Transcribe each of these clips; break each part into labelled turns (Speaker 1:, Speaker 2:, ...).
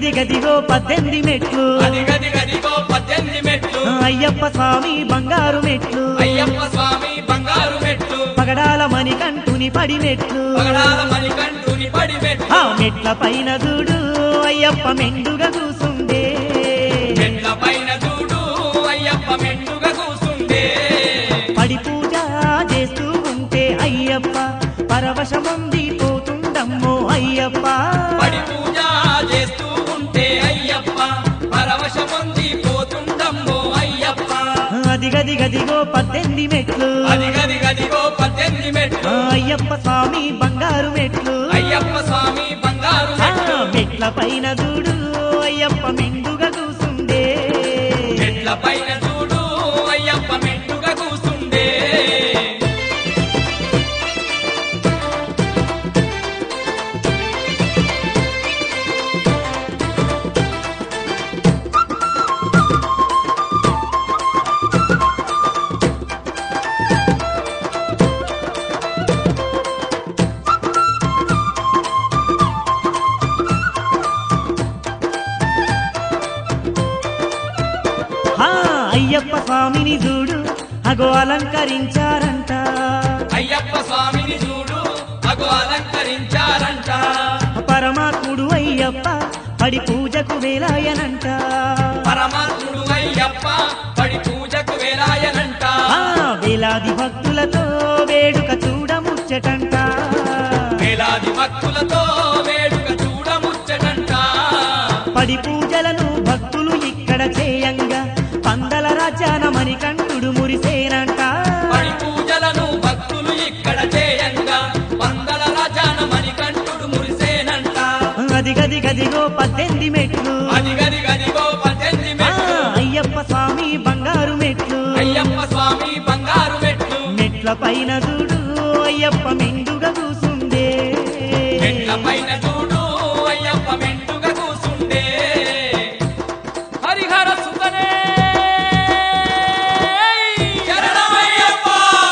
Speaker 1: అదిగదిగదిగో పద్దెనిమిది మెట్లు
Speaker 2: అదిగదిగదిగో పద్దెనిమిది మెట్లు
Speaker 1: అయ్యప్ప స్వామి బంగారు మెట్లు
Speaker 2: అయ్యప్ప స్వామి బంగారు మెట్లు
Speaker 1: పగడాల మణికంఠుని పడి మెట్లు
Speaker 2: పగడాల మణికంఠుని పడి మెట్లు
Speaker 1: ఆ మెట్ల పైన చూడు అయ్యప్ప మెండుగా కూసుండే
Speaker 2: మెట్ల పైన చూడు అయ్యప్ప మెండుగా కూసుండే
Speaker 1: పడి పూజ చేస్తూ ఉంటే అయ్యప్ప పరవశమంది పోతుండమ్మో అయ్యప్ప
Speaker 2: పడి పూజ చేస్తూ ఉంటే అయ్యప్ప పరవశ పొంది పోతుండమ్మో అయ్యప్ప
Speaker 1: అదిగదిగదిగో పద్దెనిమిది మెట్లు
Speaker 2: అదిగదిగదిగో పద్దెనిమిది మెట్లు
Speaker 1: ఆ అయ్యప్ప స్వామి బంగారు మెట్లు
Speaker 2: అయ్యప్ప స్వామి బంగారు
Speaker 1: ఆ
Speaker 2: మెట్లు
Speaker 1: మెట్ల పైన చూడు అయ్యప్ప మెండుగా కూసుండే
Speaker 2: మెట్ల పైన చూడు అయ్యప్ప మెండుగా కూసుండే
Speaker 1: ఆ అయ్యప్ప స్వామిని చూడు అగో అలంకరించారంట
Speaker 2: అయ్యప్ప స్వామిని చూడు అగో అలంకరించారంట
Speaker 1: పరమాత్ముడు అయ్యప్ప పడి పూజకు వేలాయనంట
Speaker 2: పరమాత్ముడు అయ్యప్ప పడి పూజకు వేలాయనంట
Speaker 1: ఆ వేలాది భక్తులతో వేడుక చూడముచ్చటంట
Speaker 2: వేలాది భక్తులతో వేడుక చూడముచ్చటంట
Speaker 1: పడి పూజలను భక్తులు ఇక్కడ చేయంగా పందల రాజ్యాన మణికంఠుడు మురిసేనంట
Speaker 2: పడి పూజలను భక్తులు ఇక్కడ చేయంగా వందల రాజాన మణికంఠుడు మురిసేనంట
Speaker 1: అదిగది గదిగో పద్దెనిమిది మెట్లు
Speaker 2: అదిగది గదిగో పద్దెనిమిది
Speaker 1: ఆ,
Speaker 2: మెట్లు
Speaker 1: అయ్యప్ప స్వామి బంగారు మెట్లు
Speaker 2: అయ్యప్ప స్వామి బంగారు మెట్లు
Speaker 1: మెట్ల పైన చూడు అయ్యప్ప మెండుగా కూసుండే
Speaker 2: మెట్ల పైన చూడు అయ్యప్ప మెండుగా కూసుండే హరిహర సుతనే శరణమయ్యప్ప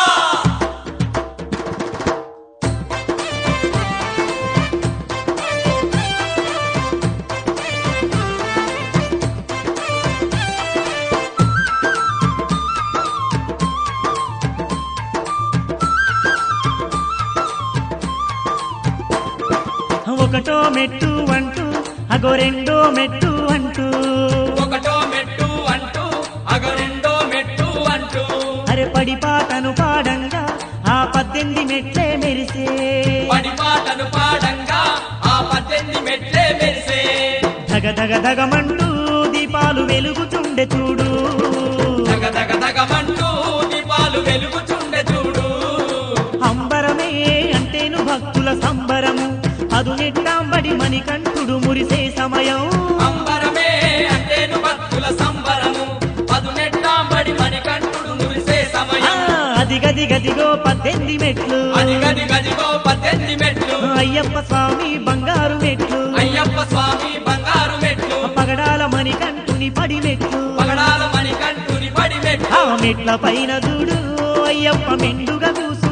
Speaker 1: ఒకటో మెట్టు అంటూ అగో రెండో మెట్టు అంటూ
Speaker 2: ఒకటో మెట్టు అంటూ అగ రెండో మెట్టు అంటూ
Speaker 1: అరే పడి పాటను పాడంగా ఆ పద్దెనిమిది మెట్లే మెరిసే
Speaker 2: పడి పాటను పాడంగా ఆ పద్దెనిమిది మెట్లే మెరిసే
Speaker 1: ధగ ధగ ధగమంటూ దీపాలు వెలుగుతుండే చూడు
Speaker 2: దగ దగ దగమంటూ దీపాలు వెలుగుచుండె చూడు
Speaker 1: అంబరమే అంటేను భక్తుల సంబరము అదు నెట్టాంబడి మణికంఠుడు మురిసే సమయం
Speaker 2: అంబరమే అంటేను భక్తుల సంబరము పదునెట్టాంబడి మణికంఠుడు మురిసే
Speaker 1: ఆ,
Speaker 2: సమయం
Speaker 1: అదిగది గదిగో పద్దెనిమిది మెట్లు
Speaker 2: అది గది గదిగో పద్దెనిమిది మెట్లు
Speaker 1: అయ్యప్ప స్వామి బంగారు మెట్లు
Speaker 2: అయ్యప్ప స్వామి బంగారు మెట్లు
Speaker 1: పగడాల మణికంఠుని పడి మెట్లు
Speaker 2: పగడాల మణికంఠుని పడి మెట్లు
Speaker 1: ఆ మెట్ల పైన చూడు అయ్యప్ప మెండుగా కూసు